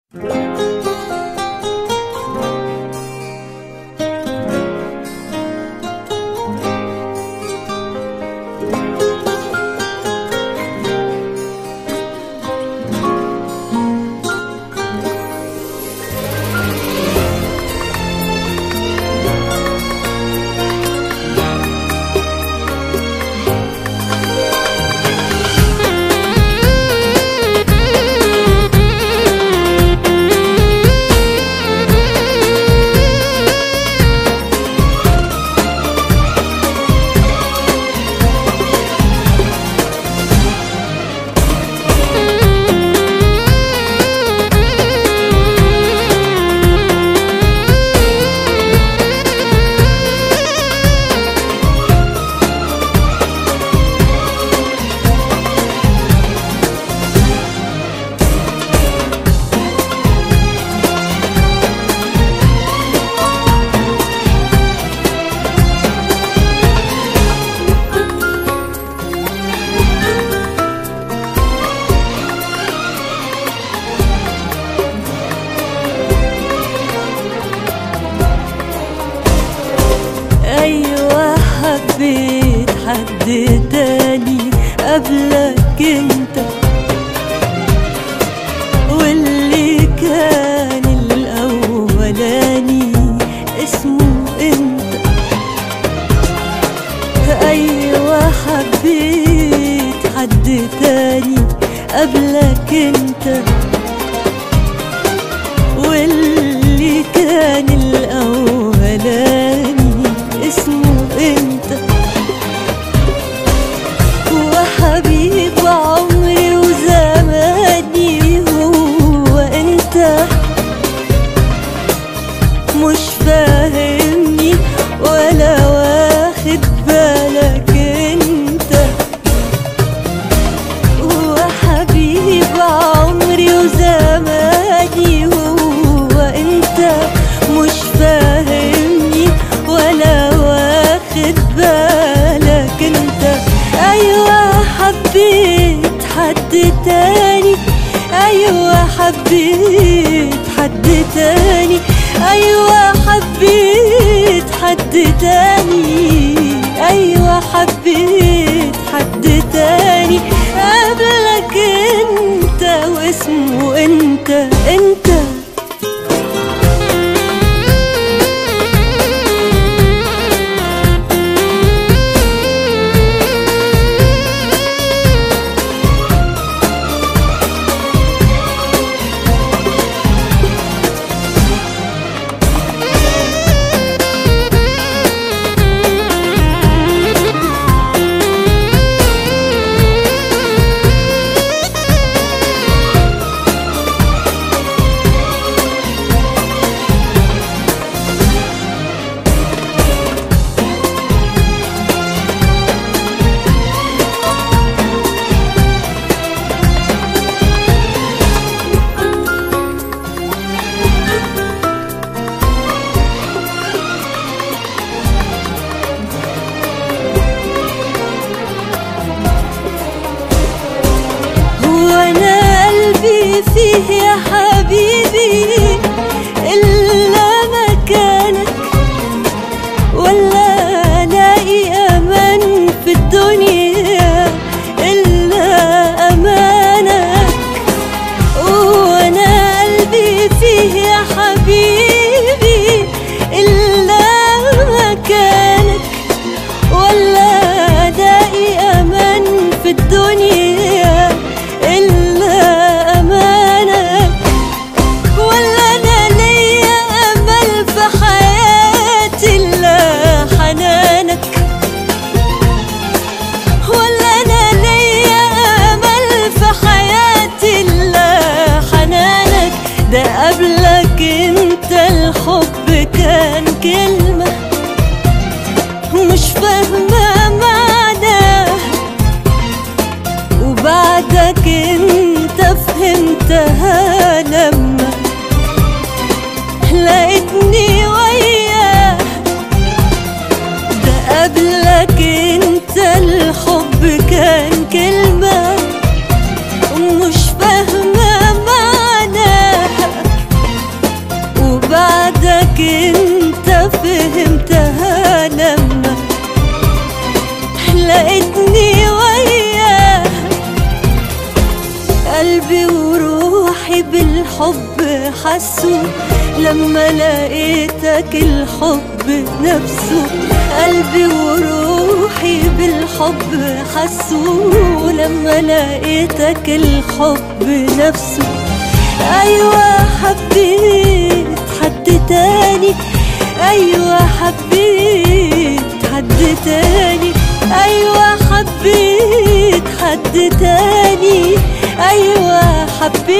أيوة حبيت حد تاني قبلك انت واللي كان الأولاني اسمه انت أيوة حبيت حد تاني قبلك انت واللي كان الأولاني اسمه انت هو حبيب عمري وزماني هو انت مش فاهمني ولا واخد بالك انت هو حبيب عمري وزماني هو انت مش فاهمني ولا واخد بالك انت ايوه حبيت حد تاني ايوه حبيت حد تاني ايوه حبيت حد تاني ايوه حبيت حد تاني قبلك انت واسمه انت انت هو انا قلبي فيه يا حبيبي الا مكانك ولا الاقي امان في الدنيا الا امانك وانا قلبي فيه يا حبيبي الا مكانك ولا الاقي امان في الدنيا الا امانك ولا انا ليا امل في حياتي الا حنانك ولا انا ليا امل في حياتي الا حنانك ده قبلك انت الحب كان كلمه مش فاهمة معناها وبعدك انت فهمتها لما لقيتني وياه ده قبلك انت الحب كان كلمة مش فاهمة معناها قلبي بالحب حسوا لما لقيتك الحب نفسه قلبي وروحي بالحب حسوا لما لقيتك الحب نفسه ايوه حبيت حد تاني ايوه حبيت حد تاني ايوه حبيت حد تاني ايوه حبيت